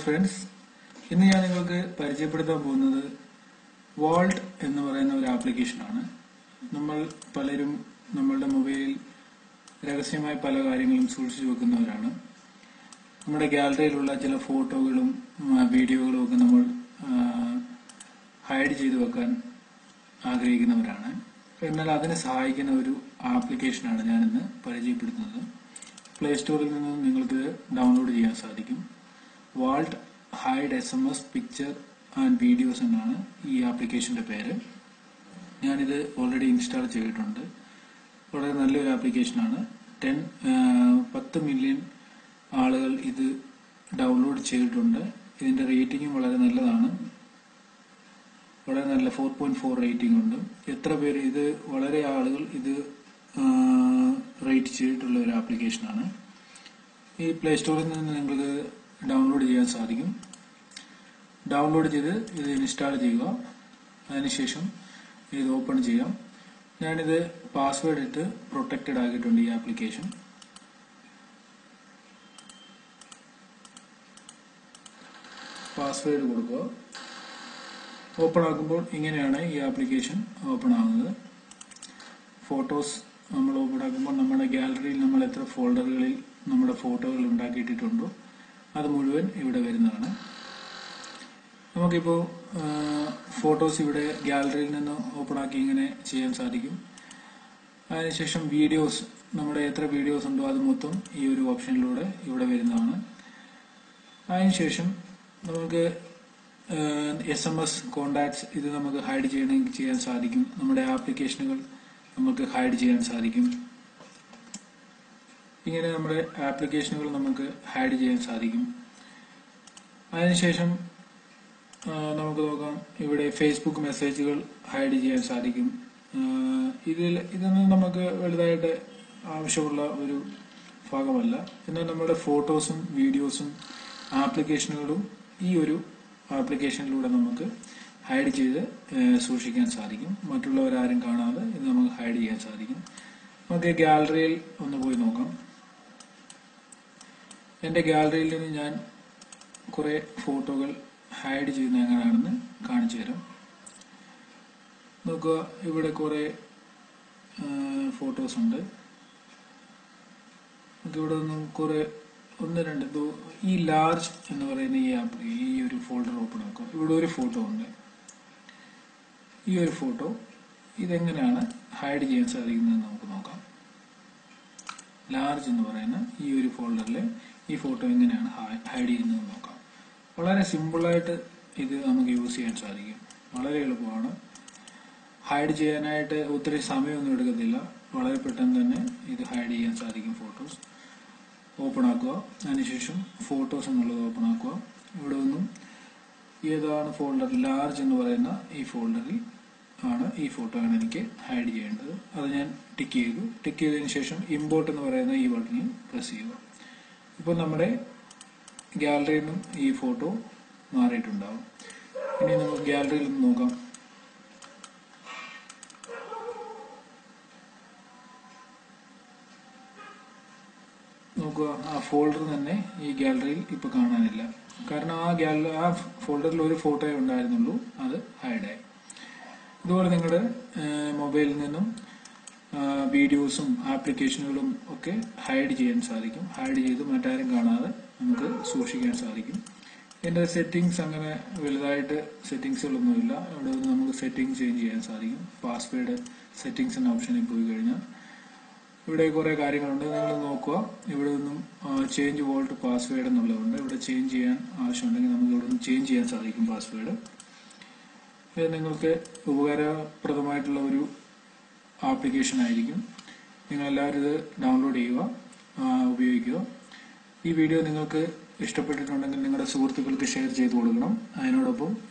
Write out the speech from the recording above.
friends ഇന്ന് ഞാൻ നിങ്ങൾക്ക് പരിചയപ്പെടുത്താൻ പോകുന്നത് വാൾട്ട് എന്ന് പറയുന്ന ഒരു ആപ്ലിക്കേഷനാണ് നമ്മൾ പലരും നമ്മളുടെ മൊബൈലിൽ രഹസ്യമായി പല കാര്യങ്ങളും സൂക്ഷിച്ചു വെക്കുന്നവരാണ് നമ്മുടെ ഗാലറിയിലുള്ള ചില ഫോട്ടോകളും ആ, വീഡിയോകളും ഒക്കെ നമ്മൾ ഹൈഡ് ചെയ്തു വെക്കാൻ ആഗ്രഹിക്കുന്നവരാണ് എന്നാൽ അതിനെ സഹായിക്കുന്ന ഒരു ആപ്ലിക്കേഷനാണ് ഞാനിന്ന് പരിചയപ്പെടുത്തുന്നത് പ്ലേ സ്റ്റോറിൽ നിന്ന് നിങ്ങൾക്ക് ഡൗൺലോഡ് ചെയ്യാൻ സാധിക്കും vault hide S M S picture and videos എന്നാണ് ഈ ആപ്ലിക്കേഷന്റെ പേര് ഞാനിത് ഓൾറെഡി ഇൻസ്റ്റാൾ ചെയ്തിട്ടുണ്ട് വളരെ നല്ലൊരു ആപ്ലിക്കേഷനാണ് ടെൻ പത്ത് മില്യൺ ആളുകൾ ഇത് ഡൗൺലോഡ് ചെയ്തിട്ടുണ്ട് ഇതിന്റെ റേറ്റിംഗും വളരെ നല്ലതാണ് വളരെ നല്ല ഫോർ പോയിന്റ് ഫോർ റേറ്റിംഗ് ഉണ്ട് എത്ര പേര് ഇത് വളരെ ആളുകൾ ഇത് റേറ്റ് ചെയ്തിട്ടുള്ള ഒരു ആപ്ലിക്കേഷനാണ് ഈ പ്ലേ സ്റ്റോറിൽ നിന്ന് നിങ്ങൾക്ക് ഡൗൺലോഡ് ചെയ്യാൻ സാധിക്കും ഡൗൺലോഡ് ചെയ്ത് ഇത് ഇൻസ്റ്റാൾ ചെയ്യുക അതിനുശേഷം ഇത് ഓപ്പൺ ചെയ്യാം ഞാനിത് പാസ്വേഡ് ഇട്ട് പ്രൊട്ടക്റ്റഡ് ആക്കിയിട്ടുണ്ട് ഈ ആപ്ലിക്കേഷൻ പാസ്വേഡ് കൊടുക്കുക ഓപ്പൺ ആക്കുമ്പോൾ ഇങ്ങനെയാണ് ഈ ആപ്ലിക്കേഷൻ ഓപ്പൺ ആകുന്നത് ഫോട്ടോസ് നമ്മൾ ഓപ്പൺ ആക്കുമ്പോൾ നമ്മുടെ ഗാലറിയിൽ നമ്മൾ എത്ര ഫോൾഡറുകളിൽ നമ്മുടെ ഫോട്ടോകൾ ഉണ്ടാക്കിയിട്ടിട്ടുണ്ടോ അത് മുഴുവൻ ഇവിടെ വരുന്നതാണ് നമുക്കിപ്പോൾ ഫോട്ടോസ് ഇവിടെ ഗാലറിയിൽ നിന്ന് ഓപ്പൺ ആക്കി ഇങ്ങനെ ചെയ്യാൻ സാധിക്കും അതിനുശേഷം വീഡിയോസ് നമ്മുടെ എത്ര വീഡിയോസ് ഉണ്ടോ അത് മൊത്തം ഈ ഒരു ഓപ്ഷനിലൂടെ ഇവിടെ വരുന്നതാണ് അതിനുശേഷം നമുക്ക് എസ് എം എസ് കോണ്ടാക്ട്സ് ഇത് നമുക്ക് ഹൈഡ് ചെയ്യണമെങ്കിൽ ചെയ്യാൻ സാധിക്കും നമ്മുടെ ആപ്ലിക്കേഷനുകൾ നമുക്ക് ഹൈഡ് ചെയ്യാൻ സാധിക്കും ഇങ്ങനെ നമ്മുടെ ആപ്ലിക്കേഷനുകൾ നമുക്ക് ഹൈഡ് ചെയ്യാൻ സാധിക്കും അതിനുശേഷം ആ, നമുക്ക് നോക്കാം ഇവിടെ ഫേസ്ബുക്ക് മെസ്സേജുകൾ ഹൈഡ് ചെയ്യാൻ സാധിക്കും ആ, ഇതിൽ ഇതൊന്നും നമുക്ക് വലുതായിട്ട് ആവശ്യമുള്ള ഒരു ഭാഗമല്ല എന്നാൽ നമ്മുടെ ഫോട്ടോസും വീഡിയോസും ആപ്ലിക്കേഷനുകളും ഈ ഒരു ആപ്ലിക്കേഷനിലൂടെ നമുക്ക് ഹൈഡ് ചെയ്ത് ഏ, സൂക്ഷിക്കാൻ സാധിക്കും മറ്റുള്ളവരാരും കാണാതെ ഇത് നമുക്ക് ഹൈഡ് ചെയ്യാൻ സാധിക്കും നമുക്ക് ഗാലറിയിൽ ഒന്ന് പോയി നോക്കാം എൻ്റെ ഗാലറിയിൽ നിന്ന് ഞാൻ കുറെ ഫോട്ടോകൾ ഹൈഡ് ചെയ്യുന്ന എങ്ങനെയാണെന്ന് കാണിച്ചു തരാം നോക്കുക ഇവിടെ കുറെ ഫോട്ടോസ് ഉണ്ട് നമുക്ക് ഇവിടെ നിന്നും കുറെ ഒന്ന് രണ്ട് ദോ- ഈ ലാർജ് എന്ന് പറയുന്ന ഈ ആപ്പ് ഈ ഒരു ഫോൾഡർ ഓപ്പൺ ആക്കുക ഇവിടെ ഒരു ഫോട്ടോ ഉണ്ട് ഈ ഒരു ഫോട്ടോ ഇതെങ്ങനെയാണ് ഹൈഡ് ചെയ്യാൻ സാധിക്കുന്നത് നമുക്ക് നോക്കാം ലാർജ് എന്ന് പറയുന്ന ഈ ഒരു ഫോൾഡറിൽ ഈ ഫോട്ടോ എങ്ങനെയാണ് ഹൈഡ് ചെയ്യുന്നത് നോക്കാം വളരെ സിമ്പിളായിട്ട് ഇത് നമുക്ക് യൂസ് ചെയ്യാൻ സാധിക്കും വളരെ എളുപ്പമാണ് ഹൈഡ് ചെയ്യാനായിട്ട് ഒത്തിരി സമയമൊന്നും എടുക്കത്തില്ല വളരെ പെട്ടെന്ന് തന്നെ ഇത് ഹൈഡ് ചെയ്യാൻ സാധിക്കും ഫോട്ടോസ് ഓപ്പൺ ആക്കുക അതിനുശേഷം ഫോട്ടോസ് എന്നുള്ളത് ഓപ്പൺ ആക്കുക ഇവിടെ നിന്നും ഏതാണ് ഫോൾഡർ ലാർജ് എന്ന് പറയുന്ന ഈ ഫോൾഡറിൽ ആണ് ഈ ഫോട്ടോ ആണ് എനിക്ക് ഹൈഡ് ചെയ്യേണ്ടത് അത് ഞാൻ ടിക്ക് ചെയ്തു ടിക്ക് ചെയ്തതിനു ശേഷം ഇമ്പോർട്ട് എന്ന് പറയുന്ന ഈ ബട്ടണിൽ പ്രസ് ചെയ്യുക ഇപ്പോൾ നമ്മുടെ ഗാലറിയിൽ നിന്നും ഈ ഫോട്ടോ മാറിയിട്ടുണ്ടാവും ഇനി നമുക്ക് ഗാലറിയിൽ നിന്ന് നോക്കാം നോക്കുക ആ ഫോൾഡർ തന്നെ ഈ ഗാലറിയിൽ ഇപ്പൊ കാണാനില്ല കാരണം ആ ഗാലറി ആ ഫോൾഡറിൽ ഒരു ഫോട്ടോയെ ഉണ്ടായിരുന്നുള്ളൂ അത് ഹൈഡായി ഇതുപോലെ നിങ്ങളുടെ മൊബൈലിൽ നിന്നും ആ, വീഡിയോസും ആപ്ലിക്കേഷനുകളും ഒക്കെ ഹൈഡ് ചെയ്യാൻ സാധിക്കും ഹൈഡ് ചെയ്ത് മറ്റാരും കാണാതെ നമുക്ക് സൂക്ഷിക്കാൻ സാധിക്കും എൻ്റെ സെറ്റിങ്സ് അങ്ങനെ വലുതായിട്ട് സെറ്റിങ്സുകളൊന്നുമില്ല ഇവിടെ നിന്ന് നമുക്ക് സെറ്റിംഗ് ചേഞ്ച് ചെയ്യാൻ സാധിക്കും പാസ്വേഡ് സെറ്റിങ്സ് എന്ന ഓപ്ഷനിൽ പോയി കഴിഞ്ഞാൽ ഇവിടെ കുറെ കാര്യങ്ങളുണ്ട് നിങ്ങൾ നോക്കുക ഇവിടെ നിന്നും ചേഞ്ച് വോൾട്ട് പാസ്വേഡ് എന്നുള്ളതുണ്ട് ഇവിടെ ചേഞ്ച് ചെയ്യാൻ ആവശ്യമുണ്ടെങ്കിൽ നമുക്ക് ഇവിടെ നിന്ന് ചേഞ്ച് ചെയ്യാൻ സാധിക്കും പാസ്വേഡ് ഇത് നിങ്ങൾക്ക് ഉപകാരപ്രദമായിട്ടുള്ള ഒരു ആപ്ലിക്കേഷൻ ആയിരിക്കും നിങ്ങൾ എല്ലാവരും ഇത് ഡൗൺലോഡ് ചെയ്യുക ആ, ഉപയോഗിക്കുക ഈ വീഡിയോ നിങ്ങൾക്ക് ഇഷ്ടപ്പെട്ടിട്ടുണ്ടെങ്കിൽ നിങ്ങളുടെ സുഹൃത്തുക്കൾക്ക് ഷെയർ ചെയ്ത് കൊടുക്കണം അതിനോടൊപ്പം